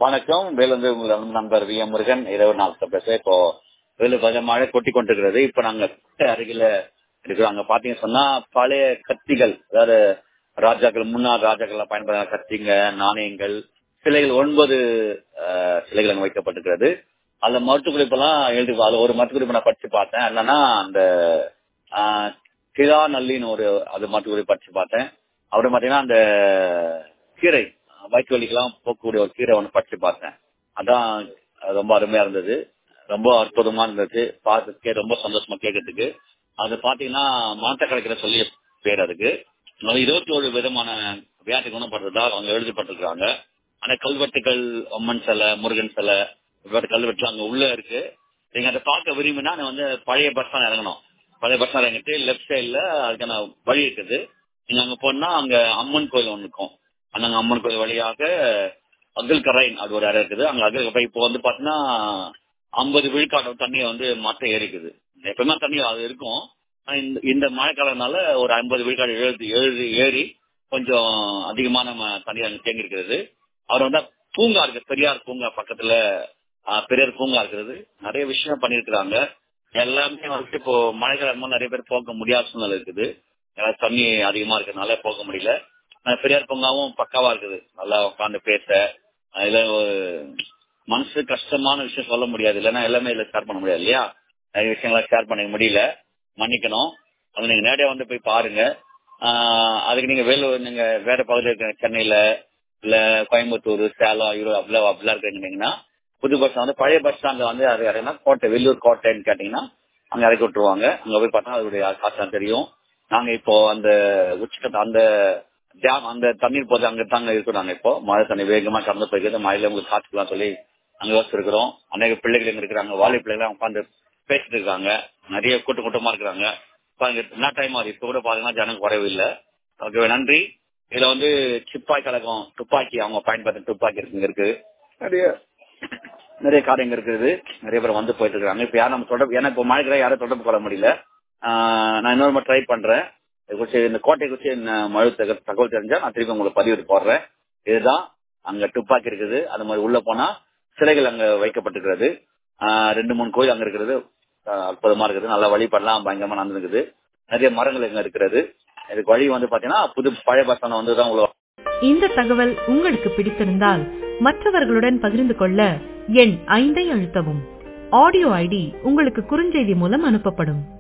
வணக்கம் வேலந்து உங்கள் அன்பு நண்பர் வி எம் முருகன் இரவு நாள் பேச இப்போ வேலு கொஞ்சம் மழை கொட்டி கொண்டிருக்கிறது இப்ப நாங்க கிட்ட அருகில இருக்கிறோம் அங்க பாத்தீங்கன்னு சொன்னா பழைய கத்திகள் அதாவது ராஜாக்கள் முன்னாள் ராஜாக்கள் பயன்படுத்த கத்திங்க நாணயங்கள் சிலைகள் ஒன்பது அஹ், சிலைகள் அங்க வைக்கப்பட்டிருக்கிறது அதுல மருத்துவ குறிப்பெல்லாம் எழுதி அதுல ஒரு மருத்துவ குறிப்பு நான் படிச்சு பார்த்தேன் என்னன்னா அந்த ஆஹ், கிழா நல்லின்னு ஒரு அது மருத்துவ குறிப்பு படிச்சு பார்த்தேன் அப்புறம் பாத்தீங்கன்னா அந்த கீரை வயிற்று வலிக்கெல்லாம் போக்கக்கூடிய ஒரு கீரை ஒன்று படிச்சு பார்த்தேன் அதான் ரொம்ப அருமையா இருந்தது ரொம்ப அற்புதமா இருந்துச்சு பார்த்துக்கே ரொம்ப சந்தோஷமா கேட்கறதுக்கு அது பாத்தீங்கன்னா மாத்த கிடைக்கிற சொல்லி பேர் அதுக்கு இருபத்தி ஒரு விதமான வியாதி குணப்படுறதா அவங்க எழுதப்பட்டிருக்காங்க ஆனா கல்வெட்டுகள் அம்மன் சிலை முருகன் சிலை இவ்வாறு கல்வெட்டு அங்க உள்ள இருக்கு நீங்க அதை பார்க்க விரும்பினா நான் வந்து பழைய பஸ் ஸ்டாண்ட் இறங்கணும் பழைய பஸ் ஸ்டாண்ட் இறங்கிட்டு லெஃப்ட் சைடுல அதுக்கான வழி இருக்குது நீங்க அங்க போனா அங்க அம்மன் கோயில் ஒன்று இருக்கும் அந்த அம்மன் கோயில் வழியாக அகல் கரைன் அது ஒரு இடம் இருக்குது அங்க அகல் கரை இப்போ வந்து பாத்தீங்கன்னா ஐம்பது விழுக்காடு தண்ணியை வந்து மட்டை ஏறிக்குது எப்பவுமே தண்ணி அது இருக்கும் ஆனா இந்த இந்த மழைக்காலம்னால ஒரு ஐம்பது விழுக்காடு எழுதி எழுதி ஏறி கொஞ்சம் அதிகமான ம- தண்ணி அங்க தேங்கி இருக்கிறது அவர் வந்து பூங்கா இருக்கு பெரியார் பூங்கா பக்கத்துல ஆஹ், பெரியார் பூங்கா இருக்கிறது நிறைய விஷயம் பண்ணிருக்கிறாங்க எல்லாமே வந்து இப்போ மழைக்காலம் நிறைய பேர் போக முடியாத சூழ்நிலை இருக்குது ஏன்னா தண்ணி அதிகமா இருக்கிறதுனால போக முடியல ஆனா பெரியார் பூங்காவும் பக்காவா இருக்குது நல்லா உட்காந்து பேச அதுல ஒரு மனசு கஷ்டமான விஷயம் சொல்ல முடியாது இல்லைன்னா எல்லாமே இதுல ஷேர் பண்ண முடியாது இல்லையா நிறைய விஷயங்களை ஷேர் பண்ண முடியல மன்னிக்கணும் அது நீங்க நேரடியா வந்து போய் பாருங்க ஆஹ் அதுக்கு நீங்க வேலூர் நீங்க வேற பகுதியில் இருக்க சென்னையில இல்ல கோயம்புத்தூர் சேலம் ஈரோடு அப்படிலாம் அப்படிலாம் இருக்கீங்கன்னா புது பஸ் ஸ்டாண்ட் வந்து பழைய பஸ் ஸ்டாண்ட்ல வந்து அது இறங்கினா கோட்டை வெள்ளூர் கோட்டைன்னு கேட்டீங்கன்னா அங்க இறக்கி விட்டுருவாங்க அங்க போய் பார்த்தா அதோடைய காசு தெரியும் நாங்க இப்போ அந்த உச்சக்கட்ட அந்த டேம் அந்த தண்ணீர் போது அங்க தாங்க இருக்கோம் நாங்க இப்போ மழை தண்ணி வேகமா கடந்து போய்க்கிறது மழையில உங்களுக்கு காத்துக்கலாம் சொல்லி அங்க வச்சிருக்கிறோம் அநேக பிள்ளைகள் எங்க இருக்கிறாங்க வாலி பிள்ளைகள் உட்காந்து பேசிட்டு இருக்காங்க நிறைய கூட்டம் கூட்டமா இருக்கிறாங்க பாருங்க என்ன டைம் ஆகுது இப்ப கூட பாத்தீங்கன்னா ஜனம் குறைவு இல்ல ஓகே நன்றி இதுல வந்து சிப்பாய் கழகம் துப்பாக்கி அவங்க பயன்படுத்த துப்பாக்கி இருக்குங்க இருக்கு நிறைய நிறைய காரியங்கள் இருக்குது நிறைய பேர் வந்து போயிட்டு இருக்காங்க இப்ப யாரும் நம்ம தொடர்பு ஏன்னா இப்போ மழைக்கிற யாரும் தொடர்பு கொள்ள முடியல ஆஹ் நான் இன்னொரு ட்ரை பண்றேன் இது குறிச்சு இந்த கோட்டை குறிச்சு என்ன மழு தக- தகவல் தெரிஞ்சா நான் திருப்பி உங்களுக்கு பதிவு போடுறேன் இதுதான் அங்க துப்பாக்கி இருக்குது அது மாதிரி உள்ள போனா சிலைகள் அங்க வைக்கப்பட்டிருக்கிறது ஆஹ் ரெண்டு மூணு கோயில் அங்க இருக்கிறது ஆஹ் அற்புதமா இருக்குது நல்லா வழிபடலாம் பயங்கரமா நடந்துருக்குது நிறைய மரங்கள் இங்க இருக்கிறது இதுக்கு வழி வந்து பாத்தீங்கன்னா புது பழைய பஸ் ஸ்டாண்ட் வந்து தான் உங்களுக்கு இந்த தகவல் உங்களுக்கு பிடித்திருந்தால் மற்றவர்களுடன் பகிர்ந்து கொள்ள எண் ஐந்தை அழுத்தவும் ஆடியோ ஐடி உங்களுக்கு குறுஞ்செய்தி மூலம் அனுப்பப்படும்